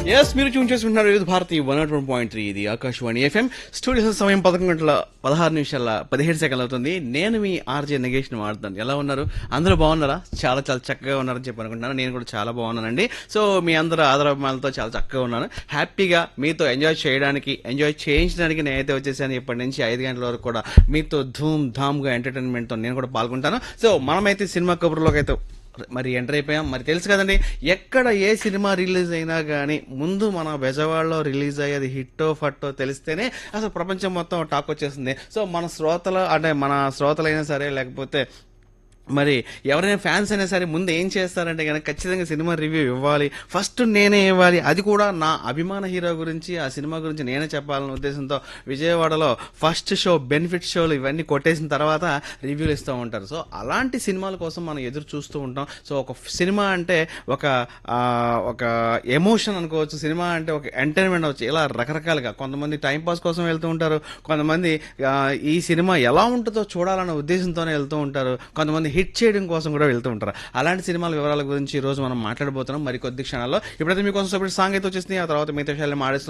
yes మీరు tune చేసుకుంటున్నారు Vividh Bharati one not one point three ఇది ఆకాశవాణి ఎఫ్ఎం స్టూడియో సమయం పదకొండు గంటల పదహారు నిమిషాల పదిహేడు సెకండ్లు అవుతుంది నేను మీ ఆర్జే నగేష్ ని వాడుతాను ఎలా ఉన్నారు అందరూ బాగున్నారా చాలా చాలా చక్కగా ఉన్నారని చెప్పి అనుకుంటున్నాను నేను కూడా చాలా బాగున్నానండి సో మీ అందరూ ఆదరాభిమానాలతో చాలా చక్కగా ఉన్నాను హ్యాపీగా మీతో ఎంజాయ్ చేయడానికి ఎంజాయ్ చేయించడానికి నేనైతే వచ్చేసాను ఇప్పటి నుంచి ఐదు గంటల వరకు కూడా మీతో ధూమ్ ధామ్గా ఎంటర్టైన్మెంట్తో నేను కూడా పాల్గొంటాను సో మనమైతే సినిమా కబుర్లోకి అయితే మరి ఎంటర్ అయిపోయాం మరి తెలుసు కదండి ఎక్కడ ఏ సినిమా రిలీజ్ అయినా కానీ ముందు మన బెజవాడలో రిలీజ్ అయ్యేది హిట్టో ఫట్టో తెలిస్తేనే అసలు ప్రపంచం మొత్తం టాక్ వచ్చేస్తుంది సో మన శ్రోతలు అంటే మన శ్రోతలైనా సరే లేకపోతే మరి ఎవరైనా ఫ్యాన్స్ అయినా సరే ముందు ఏం చేస్తారంటే కనుక ఖచ్చితంగా సినిమా రివ్యూ ఇవ్వాలి ఫస్ట్ నేనే ఇవ్వాలి అది కూడా నా అభిమాన హీరో గురించి ఆ సినిమా గురించి నేనే చెప్పాలనే ఉద్దేశంతో విజయవాడలో ఫస్ట్ షో బెనిఫిట్ షోలు ఇవన్నీ కొట్టేసిన తర్వాత రివ్యూలు ఇస్తూ ఉంటారు సో అలాంటి సినిమాల కోసం మనం ఎదురు చూస్తూ ఉంటాం సో ఒక సినిమా అంటే ఒక ఆ, ఒక ఎమోషన్ అనుకోవచ్చు సినిమా అంటే ఒక ఎంటర్టైన్మెంట్ అవచ్చు ఇలా రకరకాలుగా కొంతమంది టైం పాస్ కోసం వెళ్తూ ఉంటారు కొంతమంది ఆ, ఈ సినిమా ఎలా ఉంటుందో చూడాలన్న ఉద్దేశంతోనే వెళ్తూ ఉంటారు కొంతమంది హిట్ చేయడం కోసం కూడా వెళ్తూ ఉంటారు అలాంటి సినిమాల వివరాల గురించి ఈ రోజు మనం మాట్లాడబోతున్నాం మరి కొద్ది క్షణాల్లో ఇప్పుడైతే మీకోసం సపరేట్ సాంగ్ అయితే వచ్చేసింది ఆ తర్వాత మిగతా విషయాలు మాడేస్తున్నాం